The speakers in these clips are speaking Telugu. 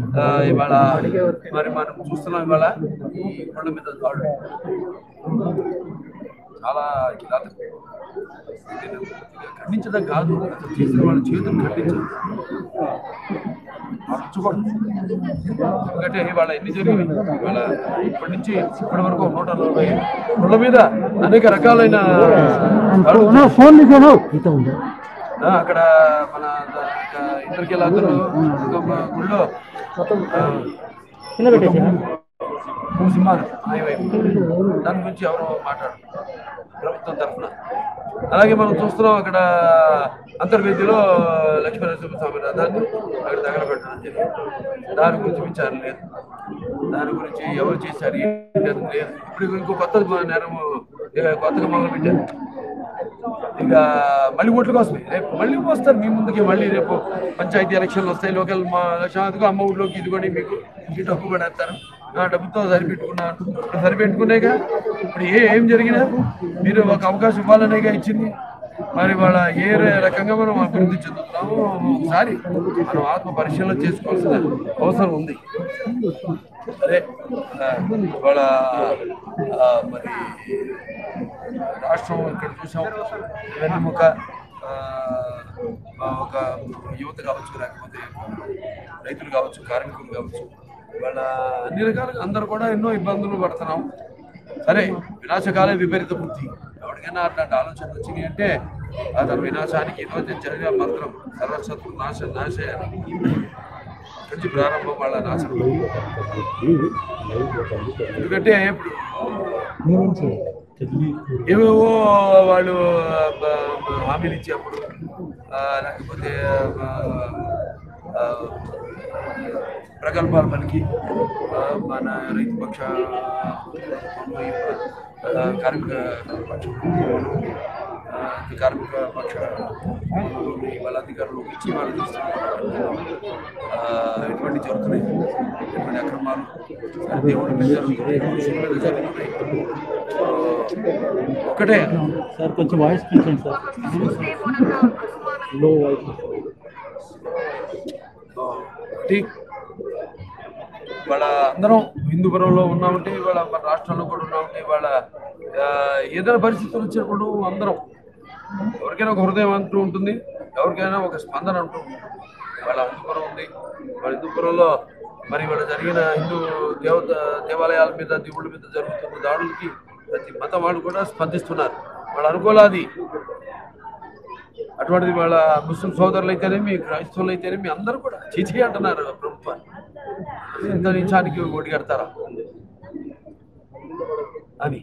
ఆ, ఇవాళ మరి మనం చూస్తున్నాం ఇవాళ ఈ కొండ మీద దాడులు చాలా కిరాతకం దీన్ని ఖండించడం కాదు అసలు చేసిన వాళ్ళ చేతులు ఖండించడం అరచుకోవడం ఎందుకంటే ఇవాళ ఎన్ని జరిగింది ఇవాళ ఇప్పటి నుంచి ఇప్పటి వరకు నూట నలభై రోడ్ల మీద అనేక రకాలైన దాడులు ఫోన్ తీసాను ఆ, అక్కడ మన ఇంద్రకీలాదులు గుళ్ళో ఆ, మూడు సింహాలు మాయమైపు దాని గురించి ఎవరో మాట్లాడు ప్రభుత్వం తరఫున అలాగే మనం చూస్తున్నాం అక్కడ అంతర్వేదిలో లక్ష్మీనరసింహ స్వామి రథాన్ని అక్కడ తగలబెట్టడం జరిగింది దాని గురించి విచారణ లేదు దాని గురించి ఎవరు చేశారు ఏంటి అనేది లేదు ఇప్పుడు ఇంకో కొత్త నేరం ఇక కొత్తగా మొదలు పెట్టారు ఇక మళ్ళీ ఓట్ల కోసమే రేపు మళ్ళీ వస్తారు మీ ముందుకి మళ్ళీ రేపు పంచాయతీ ఎలక్షన్లు వస్తాయి లోకల్ మా లక్షణాధికం అమ్మ ఊళ్ళోకి ఇదిగోండి మీకు ఈ డబ్బు పడేస్తారు ఆ డబ్బుతో సరిపెట్టుకున్నారు ఇప్పుడు సరిపెట్టుకునేగా ఇప్పుడు ఏ ఏం జరిగినా మీరు ఒక అవకాశం ఇవ్వాలనేగా ఇచ్చింది మరి వాళ్ళ ఏ రకంగా మనం అభివృద్ధి చెందుతున్నామో ఒకసారి మనం ఆత్మ పరిశీలన చేసుకోవాల్సిన అవసరం ఉంది అదే ఆ, వాళ్ళ ఆ, మరి రాష్ట్రం ఇక్కడ చూసాం వెన్నెముక ఆ, ఒక యువత కావచ్చు లేకపోతే రైతులు కావచ్చు కార్మికులు కావచ్చు వాళ్ళ అన్ని రకాలుగా అందరూ కూడా ఎన్నో ఇబ్బందులు పడుతున్నాం సరే వినాశకాలే విపరీత బుద్ధి ఎవరికైనా అట్లాంటి ఆలోచనలు వచ్చినాయి అంటే అతని వినాశానికి ఈరోజు జరిగిన మంత్రం సర్వశత్రు నాశ నాశయాన్ని నుంచి ప్రారంభం వాళ్ళ నాశనం ఎందుకంటే ఇప్పుడు ఏవేవో వాళ్ళు బ- బ- హామీలు ఇచ్చేప్పుడు ఆ, లేకపోతే ఆ, ఆ, ప్రగల్భాలు పలికి ఆ, మన రైతు పక్ష ఆ, కార్మిక పక్ష ఆ, కార్మిక పక్ష వాళ్ళ అధికారులు ఇచ్చి వాళ్ళు తీసుకున్నారు ఎటువంటి జరుగుతున్నాయి ఎటువంటి అక్రమాలు దేవుడి మీద జరుగుతున్నాయి మనుషుల మీద జరుగుతున్నాయి ఆ, ఒకటే సార్ కొంచెం వాయిస్ పెంచండి సార్ లో వాయిస్ ఒకటి వాళ్ళ అందరం హిందూపురంలో ఉన్నామంటే వాళ్ళ మన రాష్ట్రంలో కూడా ఉన్నామంటే వాళ్ళ ఆ, ఏదైనా పరిస్థితులు వచ్చినప్పుడు అందరం ఎవరికైనా ఒక హృదయం అంటూ ఉంటుంది ఎవరికైనా ఒక స్పందన అంటూ ఉంటుంది వాళ్ళ హిందూపురం ఉంది వాళ్ళ హిందూపురంలో మరి వాళ్ళ జరిగిన హిందూ దేవత దేవాలయాల మీద దేవుళ్ళ మీద జరుగుతున్న దాడులకి ప్రతి మతం వాళ్ళు కూడా స్పందిస్తున్నారు వాళ్ళ అనుకూలాది అటువంటిది వాళ్ళ ముస్లిం సోదరులు అయితేనేమి క్రైస్తవులు అయితేనేమి అందరూ కూడా చిచి అంటున్నారు ప్రభుత్వాన్ని ఇంత నిమిషానికి ఓడి కడతారా అని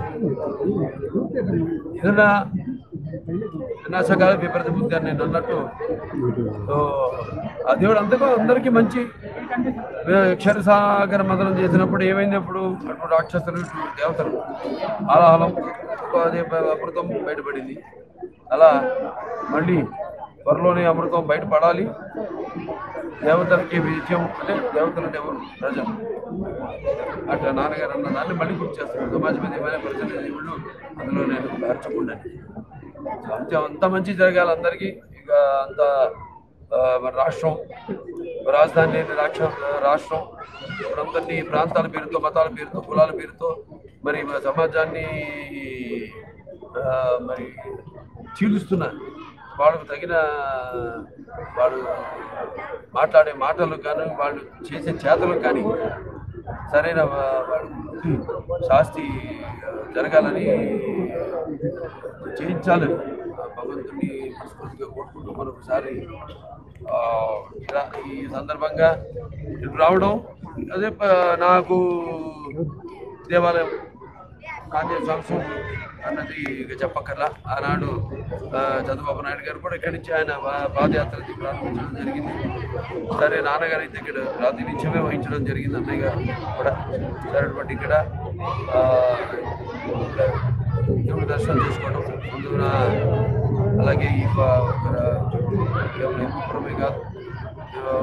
ఏదన్నా వినాశకాల విపరీత బుద్ధి అని నేను అన్నట్టు ఓ, ఆ దేవుడు అంతగా అందరికీ మంచి క్షరసాగర మదనం చేసినప్పుడు ఏమైంది అప్పుడు అటు రాక్షసులు ఇటు దేవతలు ఆలాహలం అది అమృతం బయటపడింది అలా మళ్ళీ త్వరలోనే అమృతం బయటపడాలి దేవతలకి విజయం అంటే దేవతలు అంటే ఎవరు ప్రజలు అట్లా నాన్నగారు అన్న దాన్ని మళ్ళీ గుర్తు చేస్తారు సమాజం మీద ఏమైనా ప్రజల దేవుళ్ళు అందులో నేను మార్చకుండా అంతే అంత మంచి జరగాలి అందరికీ ఇక అంత ఆ, మన రాష్ట్రం రాజధాని లేని రాష్ట్ర రాష్ట్రం ఇప్పుడందరినీ ప్రాంతాల పేరుతో మతాల పేరుతో కులాల పేరుతో మరి మన సమాజాన్ని ఆ, మరి చీలుస్తున్నారు వాళ్ళకు తగిన వాడు మాట్లాడే మాటలకు కానీ వాళ్ళు చేసే చేతలకు కానీ సరైన వా- వాడు శాస్తి జరగాలని చేయించాలని ఆ భగవంతుడిని మనస్ఫూర్తిగా కోరుకుంటూ మరొకసారి ఆ, ఇలా ఈ సందర్భంగా ఇటు రావడం అదే ప- నాకు దేవాలయం ఆంజనేయ సంవత్సరం అన్నది ఇక చెప్పక్కర్లా ఆనాడు ఆ, చంద్రబాబు నాయుడు గారు కూడా ఇక్కడి నుంచి ఆయన పా- పాదయాత్రకి ప్రారంభించడం జరిగింది సరే నాన్నగారు అయితే ఇక్కడ ప్రాతినిధ్యమే వహించడం జరిగింది అన్నయ్య గారు కూడా సరైనటువంటి ఇక్కడ ఆ, ఇక్కడ దేవుడి దర్శనం చేసుకోవడం ముందున అలాగే ఈ ప- ఇక్కడ కేవలం హిందూపురమే కాదు ఆ,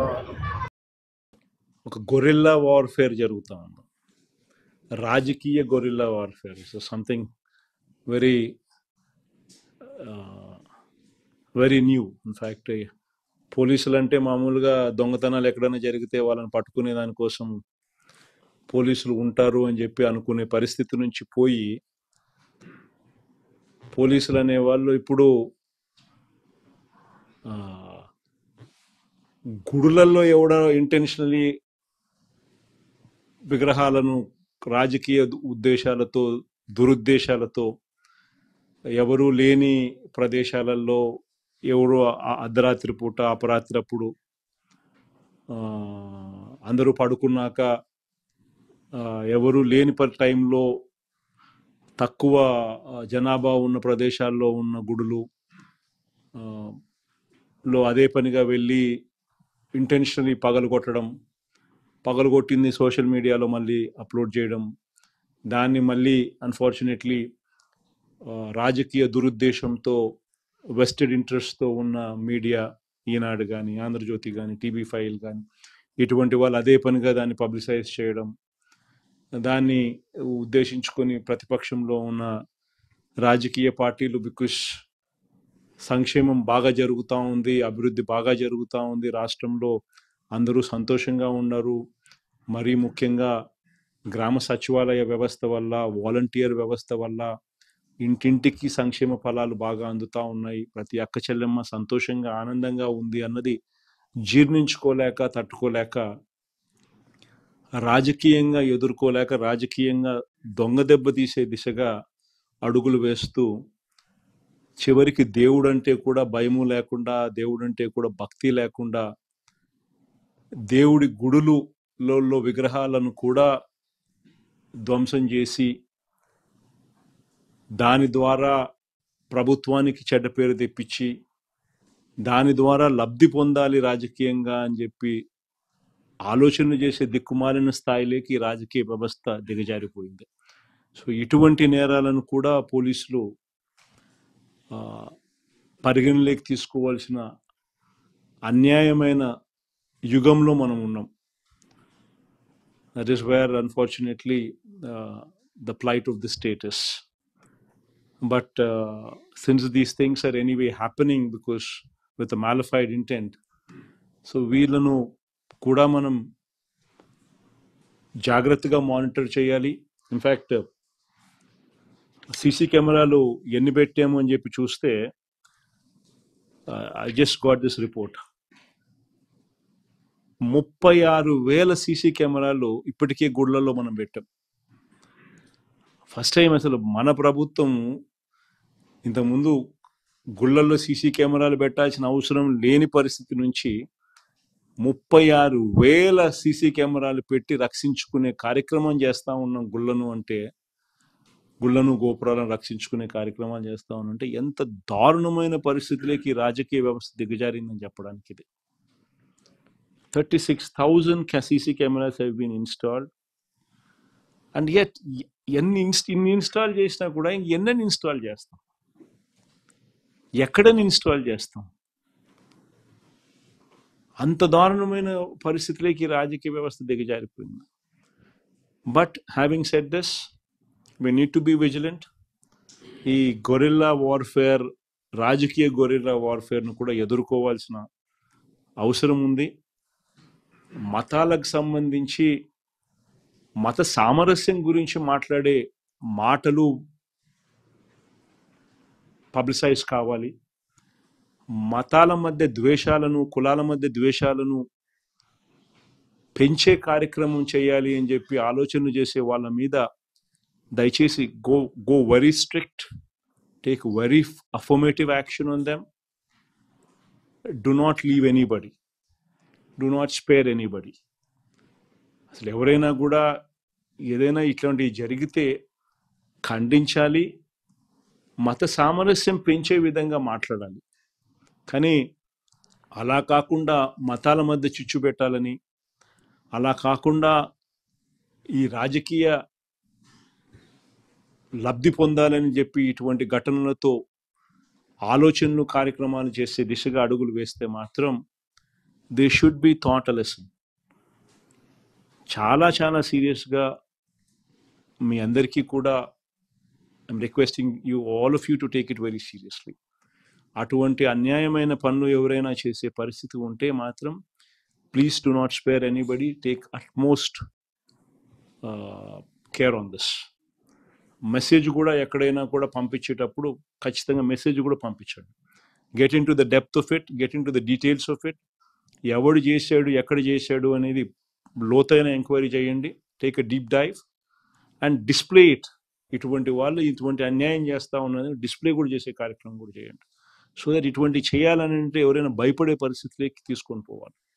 ఒక గొరిల్లా వార్ఫేర్ జరుగుతూ ఉంది రాజకీయ guerrilla warfare so something very very new in fact పోలీసులు అంటే మామూలుగా దొంగతనాలు ఎక్కడైనా జరిగితే వాళ్ళని పట్టుకునే దానికోసం పోలీసులు ఉంటారు అని చెప్పి అనుకునే పరిస్థితి నుంచి పోయి పోలీసులు అనే వాళ్ళు ఇప్పుడు ఆ, గుడులలో ఎవడ ఇంటెన్షనలీ విగ్రహాలను రాజకీయ ఉద్దేశాలతో దురుద్దేశాలతో ఎవరు లేని ప్రదేశాలలో ఎవరు ఆ అర్ధరాత్రి పూట అపరాత్రి అప్పుడు ఆ, అందరూ పడుకున్నాక ఆ, ఎవరు లేని ప- టైంలో తక్కువ ఆ, జనాభా ఉన్న ప్రదేశాల్లో ఉన్న గుడులు ఆ, లో అదే పనిగా వెళ్ళి ఇంటెన్షనలీ పగలగొట్టడం పగలగొట్టింది సోషల్ మీడియాలో మళ్ళీ అప్లోడ్ చేయడం దాన్ని మళ్ళీ అన్ఫార్చునేట్లీ రాజకీయ దురుద్దేశంతో వెస్టెడ్ ఇంట్రెస్ట్తో ఉన్న మీడియా ఈనాడు కానీ ఆంధ్రజ్యోతి కానీ టీవీ ఫైల్ కానీ ఇటువంటి వాళ్ళు అదే పనిగా దాన్ని పబ్లిసైజ్ చేయడం దాన్ని ఉద్దేశించుకొని ప్రతిపక్షంలో ఉన్న రాజకీయ పార్టీలు బికాస్ సంక్షేమం బాగా జరుగుతూ ఉంది అభివృద్ధి బాగా జరుగుతూ ఉంది రాష్ట్రంలో అందరూ సంతోషంగా ఉన్నారు మరీ ముఖ్యంగా గ్రామ సచివాలయ వ్యవస్థ వల్ల వాలంటీర్ వ్యవస్థ వల్ల ఇంటింటికి సంక్షేమ ఫలాలు బాగా అందుతా ఉన్నాయి ప్రతి అక్క చెల్లెమ్మ సంతోషంగా ఆనందంగా ఉంది అన్నది జీర్ణించుకోలేక తట్టుకోలేక రాజకీయంగా ఎదుర్కోలేక రాజకీయంగా దొంగ దెబ్బ తీసే దిశగా అడుగులు వేస్తూ చివరికి దేవుడంటే కూడా భయము లేకుండా దేవుడంటే కూడా భక్తి లేకుండా దేవుడి గుడులలో విగ్రహాలను కూడా ధ్వంసం చేసి దాని ద్వారా ప్రభుత్వానికి చెడ్డ పేరు తెప్పించి దాని ద్వారా లబ్ధి పొందాలి రాజకీయంగా అని చెప్పి ఆలోచనలు చేసే దిక్కుమాలిన స్థాయిలోకి ఈ రాజకీయ వ్యవస్థ దిగజారిపోయింది సో ఇటువంటి నేరాలను కూడా పోలీసులు ఆ, పరిగణలోకి తీసుకోవాల్సిన అన్యాయమైన యుగంలో మనం ఉన్నాం that is where unfortunately the plight of the status but since these things are anyway happening because with malafide intent so వీళ్ళను కూడా మనం జాగ్రత్తగా మానిటర్ చేయాలి ఇన్ఫ్యాక్ట్ సీసీ కెమెరాలు ఎన్ని పెట్టాము అని చెప్పి చూస్తే I just got this report ముప్పై ఆరు వేల సీసీ కెమెరాలు ఇప్పటికే గుళ్ళల్లో మనం పెట్టాం ఫస్ట్ టైం అసలు మన ప్రభుత్వం ఇంతకుముందు గుళ్ళల్లో సీసీ కెమెరాలు పెట్టాల్సిన అవసరం లేని పరిస్థితి నుంచి ముప్పై ఆరు వేల సీసీ కెమెరాలు పెట్టి రక్షించుకునే కార్యక్రమం చేస్తా ఉన్నాం గుళ్ళను అంటే గుళ్ళను గోపురాలను రక్షించుకునే కార్యక్రమాలు చేస్తా ఉన్నాం అంటే ఎంత దారుణమైన పరిస్థితిలోకి ఈ రాజకీయ వ్యవస్థ దిగజారిందని చెప్పడానికి ఇది thirty six thousand CC cameras have been installed and yet ఎన్ని ఇన్స్- ఇన్ని ఇన్స్టాల్ చేసినా కూడా ఇంక ఎన్నెన్ని ఇన్స్టాల్ చేస్తాం ఎక్కడని ఇన్స్టాల్ చేస్తాం అంత దారుణమైన పరిస్థితిలోకి ఈ రాజకీయ వ్యవస్థ దిగజారిపోయింది but having set this we need to be vigilant ఈ గొరిల్లా వార్ఫేర్ రాజకీయ గొరిల్లా వార్ఫేర్ను కూడా ఎదుర్కోవాల్సిన అవసరం ఉంది మతాలకు సంబంధించి మత సామరస్యం గురించి మాట్లాడే మాటలు పబ్లిసైజ్ కావాలి మతాల మధ్య ద్వేషాలను కులాల మధ్య ద్వేషాలను పెంచే కార్యక్రమం చేయాలి అని చెప్పి ఆలోచనలు చేసే వాళ్ళ మీద దయచేసి go go very strict take very affirmative action on them do not leave anybody do not spare anybody అసలు ఎవరైనా కూడా ఏదైనా ఇట్లాంటివి జరిగితే ఖండించాలి మత సామరస్యం పెంచే విధంగా మాట్లాడాలి కానీ అలా కాకుండా మతాల మధ్య చిచ్చు పెట్టాలని అలా కాకుండా ఈ రాజకీయ లబ్ధి పొందాలని చెప్పి ఇటువంటి ఘటనలతో ఆలోచనలు కార్యక్రమాలు చేసే దిశగా అడుగులు వేస్తే మాత్రం they should be taught lesson చాలా చాలా సీరియస్గా మీ అందరికీ కూడా I'm requesting you all of you to take it very seriously అటువంటి అన్యాయమైన పనులు ఎవరైనా చేసే పరిస్థితి ఉంటే మాత్రం please do not spare anybody take utmost care on this message కూడా ఎక్కడైనా కూడా పంపించేటప్పుడు ఖచ్చితంగా మెసేజ్ కూడా పంపించండి get in to the depth of it get in to the details of it ఎవడు చేశాడు ఎక్కడ చేశాడు అనేది లోతైన ఎంక్వైరీ చేయండి take a deep dive and display it ఇటువంటి వాళ్ళు ఇటువంటి అన్యాయం చేస్తా ఉన్నది డిస్ప్లే కూడా చేసే కార్యక్రమం కూడా చేయండి సో దట్ ఇటువంటి చేయాలని అంటే ఎవరైనా భయపడే పరిస్థితిలోకి తీసుకొని పోవాలి